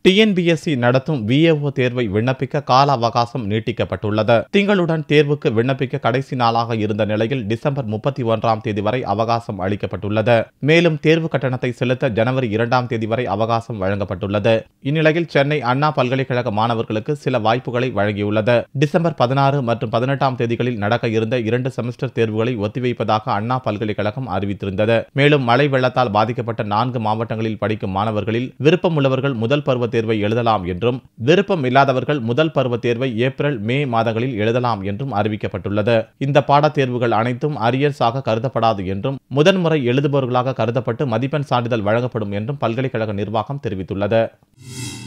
TNPSC நடத்தும் VAO தேர்வை விண்ணப்பிக்க கால அவகாசம் நீட்டிக்கப்பட்டுள்ளது திங்களுடன் தேர்வுக்கு விண்ணப்பிக்க கடைசி நாளாக இருந்த நிலையில் டிசம்பர் முப்பத்தி ஒன்றாம் தேதி வரை அவகாசம் அளிக்கப்பட்டுள்ளது மேலும் தேர்வு கட்டணத்தை செலுத்த ஜனவரி இரண்டாம் தேதி வரை அவகாசம் வழங்கப்பட்டுள்ளது இந்நிலையில் சென்னை அண்ணா பல்கலைக்கழக மாணவர்களுக்கு சில வாய்ப்புகளை வழங்கியுள்ளது டிசம்பர் பதினாறு மற்றும் பதினெட்டாம் தேதிகளில் நடக்க இருந்த இரண்டு செமஸ்டர் தேர்வுகளை ஒத்திவைப்பதாக அண்ணா பல்கலைக்கழகம் அறிவித்திருந்தது மேலும் மழை வெள்ளத்தால் பாதிக்கப்பட்ட நான்கு மாவட்டங்களில் படிக்கும் மாணவர்களில் விருப்பம் உள்ளவர்கள் முதல் பருவ தேர்வை எழுதலாம் என்றும் விருப்பம் இல்லாதவர்கள் முதல் பருவ தேர்வை ஏப்ரல் மே மாதங்களில் எழுதலாம் என்றும் அறிவிக்கப்பட்டுள்ளது இந்த பாடத் தேர்வுகள் அனைத்தும் அரியர்ஸாக கருதப்படாது என்றும் முதன்முறை எழுதுபவர்களாக கருதப்பட்டு மதிப்பெண் சான்றிதழ் வழங்கப்படும் என்றும் பல்கலைக்கழக நிர்வாகம் தெரிவித்துள்ளது